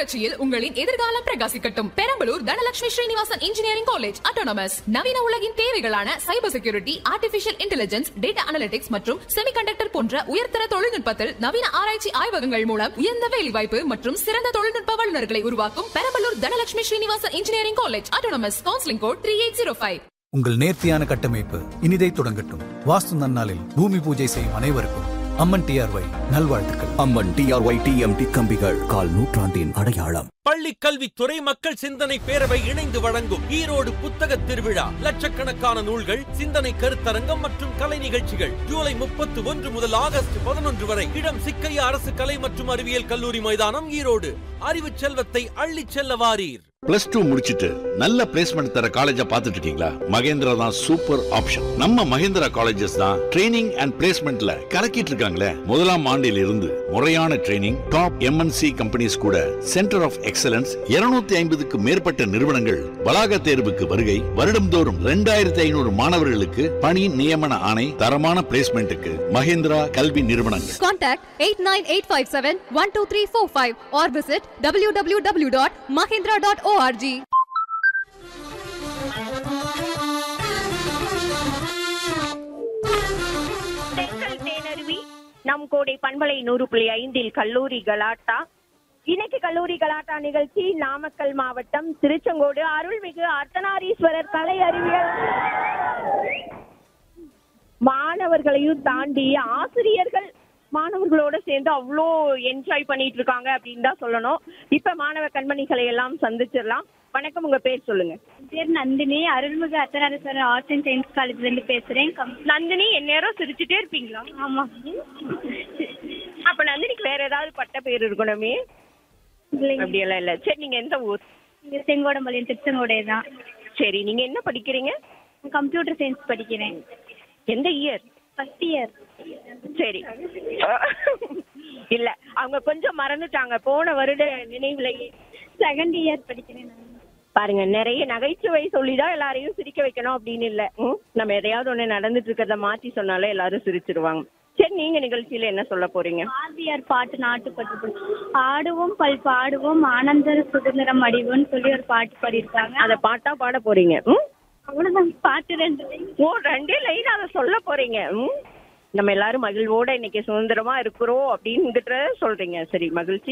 புரட்சியில் உங்களின் எதிர்காலம் பிரகாசிக்கட்டும் Perambalur Dhanalakshmi Srinivasan engineering college autonomous நவீன உலகின் தேவைகளான cyber security artificial intelligence data analytics மற்றும் செமிகண்டக்டர் போன்ற உயர்தர தொழில்நுட்பத்தில் நவீன ஆராய்ச்சி ஆய்வகங்கள் மூலம் உயர்ந்த வேலைவாய்ப்பு மற்றும் சிறந்த தொழில்நுட்ப வல்லுநர்களை உருவாக்கும் Perambalur Dhanalakshmi Srinivasan engineering college autonomous counselling code three eight zero five உங்கள் நேர்த்தியான கட்டமைப்பு இனிதை தொடங்கட்டும் வாஸ்து நன்னாளில் பூமி பூஜை செய்யும் அனைவருக்கும் அம்மன் டிஆர்ஒய் நல்வாழ்த்துக்கள் அம்மன் டிஆர்ஒய் டிஎம்டி கம்பிகள் கால் நூற்றாண்டின் அடையாளம் பள்ளி கல்வித்துறை மக்கள் சிந்தனை பேரவை இணைந்து வழங்கும் ஈரோடு புத்தக திருவிழா லட்சக்கணக்கான நூல்கள் சிந்தனை கருத்தரங்கம் மற்றும் கலை நிகழ்ச்சிகள் ஜூலை முப்பத்தி ஒன்று முதல் ஆகஸ்ட் பதினொன்று வரை இடம் சிக்கையா அரசு கலை மற்றும் அறிவியல் கல்லூரி மைதானம் ஈரோடு அறிவு செல்வத்தை அள்ளிச் செல்ல வாரீர் பிளஸ் டூ முடிச்சிட்டு நல்ல பிளேஸ்மெண்ட் தர காலேஜா பார்த்துட்டு இருக்கீங்களா மகேந்திரா தான் சூப்பர் ஆப்ஷன் நம்ம மகேந்திரா காலேஜஸ் தான் ட்ரைனிங் அண்ட் பிளேஸ்மெண்ட்ல கலக்கிட்டு இருக்காங்களே முதலாம் ஆண்டில் இருந்து முறையான ட்ரைனிங் டாப் எம்என்சி கம்பெனிஸ் கூட சென்டர் ஆஃப் எக்ஸலன்ஸ் 250 ஐம்பதுக்கு மேற்பட்ட நிறுவனங்கள் வளாக தேர்வுக்கு வருகை வருடம்தோறும் ரெண்டாயிரத்தி ஐநூறு மாணவர்களுக்கு பணி நியமன ஆணை தரமான பிளேஸ்மெண்ட்டுக்கு மகேந்திரா கல்வி நிறுவனங்கள் Contact 89857-12345 or visit www.mahindra.org. தென்றல் தேனருவி நம் கோடை பண்பலை நூறு புள்ளி ஐந்தில் கல்லூரி கலாட்டா இன்னைக்கு கல்லூரி கலாட்டா நிகழ்ச்சி நாமக்கல் மாவட்டம் திருச்செங்கோடு அருள்மிகு அர்த்தநாரீஸ்வரர் கலை அறிவியல் மாணவர்களையும் தாண்டி ஆசிரியர்கள் மாணவர்களோட சேர்ந்து அவ்வளோ என்ஜாய் பண்ணிட்டு இருக்காங்க அப்படின்னு தான் சொல்லணும் இப்ப மாணவ கண்மணிகளை எல்லாம் சந்திச்சிடலாம் வணக்கம் உங்க பேர் சொல்லுங்க பேர் நந்தினி அருள்மிகு அத்தனாரீஸ்வரர் ஆர்ட்ஸ் அண்ட் சயின்ஸ் காலேஜ்ல இருந்து பேசுறேன் கம்- நந்தினி எந்நேரம் சிரிச்சுட்டே இருப்பீங்களா ஆமா அப்ப நந்தினிக்கு வேற ஏதாவது பட்ட பேர் இருக்கணுமே இல்லைங்க அப்படியெல்லாம் இல்ல சரி நீங்க எந்த ஊர் இங்க செங்கோடம்பாளையம் திருச்செங்கோடே தான் சரி நீங்க என்ன படிக்கிறீங்க கம்ப்யூட்டர் சயின்ஸ் படிக்கிறேன் எந்த இயர் ஃபர்ஸ்ட் இயர் சரி இல்ல அவங்க கொஞ்சம் மறந்துட்டாங்க போன வருட நினைவுலயே செகண்ட் இயர் படிக்கிறேன் நான். பாருங்க நிறைய நகைச்சுவை சொல்லிதான் எல்லாரையும் சிரிக்க வைக்கணும் அப்படின்னு இல்ல ம்? நம்ம எதையாவது ஒண்ணு நடந்துட்டு இருக்கிறத மாத்தி சொன்னாலே எல்லாரும் சிரிச்சிருவாங்க சரி நீங்க நிகழ்ச்சியில என்ன சொல்ல போறீங்க பாரதியார் பாட்டு நாட்டுப்பட்டு பாட்டு. ஆடுவோம் பல் பாடுவோம் ஆனந்த சுதந்திரம் அடிவோம்னு சொல்லி ஒரு பாட்டு பாடியிருக்காங்க அத பாட்டா பாட போறீங்க ம்? அவ்வளவுதான் பாட்டு ரெண்டு line. ஓ ரெண்டே லைன் அதை சொல்ல போறீங்க ம்? நம்ம எல்லாரும் மகிழ்வோட இன்னைக்கு சுதந்திரமா இருக்கிறோம் அப்படின்னுட்டு சொல்றீங்க சரி மகிழ்ச்சி